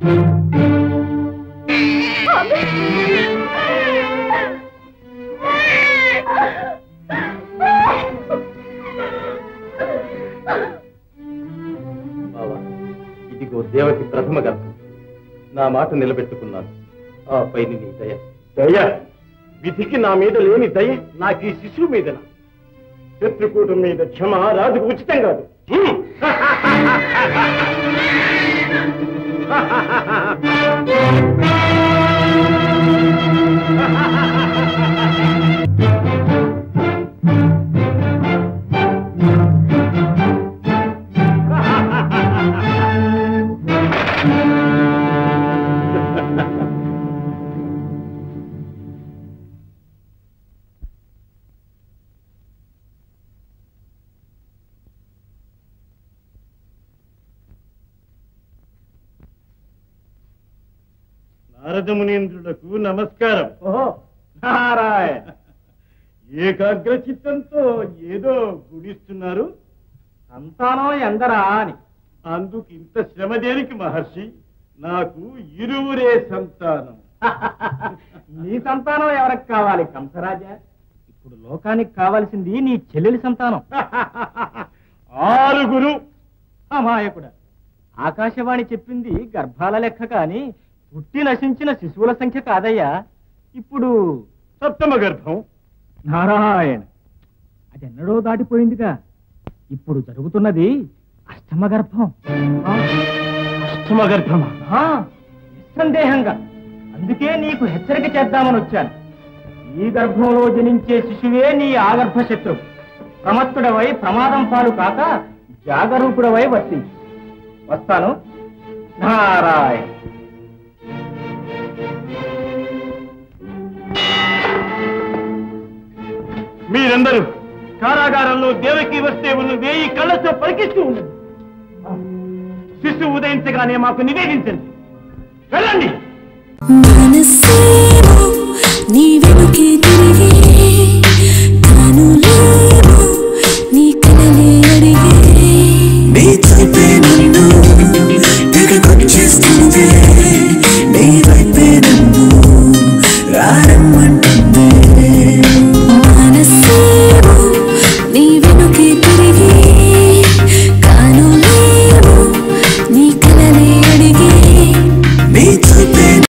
బావా ఇదిగో దేవకి ప్రథమ గర్భం నా మాట నిలబెట్టుకున్నాను ఆ పైన నీ దయ దయ విధికి నా మీద లేని దయ నాకు ఈ శిశువు మీదన శత్రుకూటం మీద క్షమ రాజుకు ఉచితం కాదు హ్మ్. నారద మునీంద్రులకు నమస్కారం ఓహో నారాయణ ఏకాగ్ర చిత్తంతో ఏదో గుడిస్తున్నారు సంతానం ఎందరా అని అందుకు ఇంత శ్రమ దేనికి మహర్షి నాకు ఇరువురే సంతానం నీ సంతానం ఎవరికి కావాలి కంసరాజా ఇప్పుడు లోకానికి కావాల్సింది నీ చెల్లెలి సంతానం ఆరుగురు అమాయకుడా ఆకాశవాణి చెప్పింది గర్భాల లెక్క కాని పుట్టి నశించిన శిశువుల సంఖ్య కాదయ్యా ఇప్పుడు సప్తమ గర్భం నారాయణ అది ఎన్నడో దాటిపోయిందిగా ఇప్పుడు జరుగుతున్నది అష్టమ గర్భం ఆ, అష్టమ గర్భమా ఆ, నిస్సందేహంగా అందుకే నీకు హెచ్చరిక చేద్దామని వచ్చాను ఈ గర్భంలో జనించే శిశువే నీ ఆగర్భ శత్రువు ప్రమత్తుడవై ప్రమాదం పాలు కాక జాగరూకుడవై వర్తించు వస్తాను నారాయణ మీరందరూ కారాగారంలో దేవకి వస్తే ఉన్న వేయి కళ్ళతో పరికిస్తూ ఉండండి శిశువు ఉదయించగానే మాకు నివేదించండి వెళ్ళండి మనసేమో నీ వెనుకే